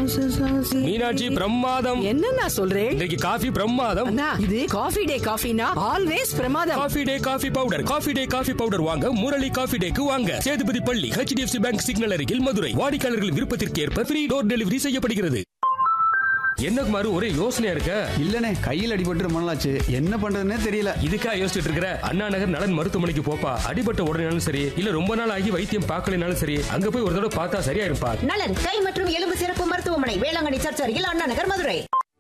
மீனாட்சி பிரமாதம் என்னண்ணா சொல்றேன் இன்றைக்கு காஃபி பிரமாதம் அண்ணா இது காஃபி டே காஃபினா ஆல்வேஸ் பிரமாதம் coffee day coffee powder coffee day coffee powder வாங்க முரளி காஃபி டேக்கு வாங்க சேதுபதி பள்ளி ஹெச்டிஎஃப்சி பேங்க் சிக்னல் அருகில் மதுரை வாடிக்கையாளர்களின் விருப்பத்திற்கு ஏற்ப ஃப்ரீ டோர் டெலிவரி செய்யப்படுகிறது என்ன குமாரு ஒரே யோசனையா இருக்க இல்லனே கையில் அடிபட்டு ரொம்ப நாளாச்சு என்ன பண்றதுன்னே தெரியல இதுக்கா யோசிச்சுட்டு இருக்கிற அண்ணா நகர் நலன் மருத்துவமனைக்கு போப்பா அடிபட்ட உடனேனாலும் சரி இல்ல ரொம்ப நாள் ஆகி வைத்தியம் பார்க்கலனாலும் சரி அங்க போய் ஒரு தடவை பார்த்தா சரியா இருப்பா நலன் கை மற்றும் எலும்பு சிறப்பு மருத்துவமனை வேளாங்கண்ணி சர்ச் அருகில் அண்ணா நகர் மதுரை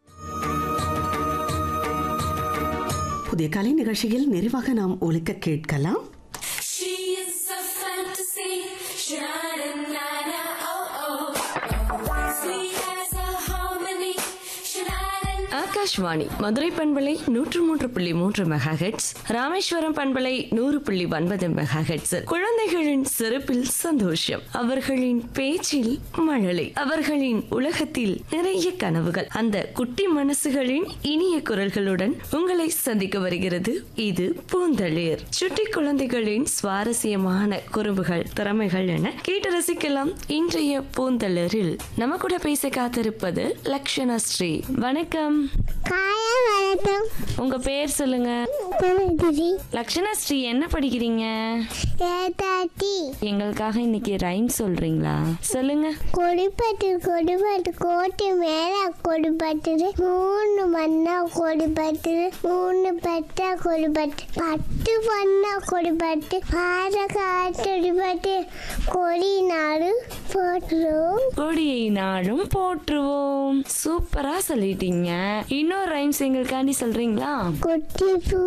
புதிய கலை நிகழ்ச்சியில் நிறைவாக நாம் ஒலிக்க கேட்கலாம் She is a fantasy, sha-na-na-na, oh oh. Sweet as a harmony, sha-na-na-na. Akashvani Madurai பண்பலை நூற்று மூன்று புள்ளி மூன்று மெகா ஹெட்ஸ் ராமேஸ்வரம் பண்பலை நூறு புள்ளி ஒன்பது மெகா ஹெட்ஸ் குழந்தைகளின் சிறப்பில் சந்தோஷம் அவர்களின் பேச்சில் மழலை அவர்களின் உலகத்தில் நிறைய கனவுகள் அந்த குட்டி மனசுகளின் இனிய குரல்களுடன் உங்களை சந்திக்க வருகிறது இது பூந்தளிர் சுட்டி குழந்தைகளின் சுவாரஸ்யமான குறும்புகள் திறமைகள் என கேட்டு ரசிக்கலாம் இன்றைய பூந்தளிரில் நம்ம கூட பேச காத்திருப்பது லக்ஷணா ஸ்ரீ வணக்கம் காயம் வணக்கம் உங்க பேர் சொல்லுங்க குமரி லக்ஷணா ஸ்ரீ என்ன படிக்கிறீங்க ஏதாட்டி எங்களுக்காக இன்னைக்கு ரைம் சொல்றீங்களா சொல்லுங்க கொடிப்பட்டு கொடிப்பட்டு கோட்டை மேல கொடிப்பட்டுது மூணு மண்ணா கொடிப்பட்டுது மூணு பெட்டா கொடிப்பட்டு பட்டு பண்ணா கொடிப்பட்டு பாறை காட்டடிப்பட்டு கொடி நாடு போட்டுரும் கொடியை நாளும் போற்றுவோம் சூப்பரா சொல்லிட்டீங்க இன்னொரு ரைம்ஸ் எங்களுக்காண்டி சொல்றீங்களா குட்டி பூ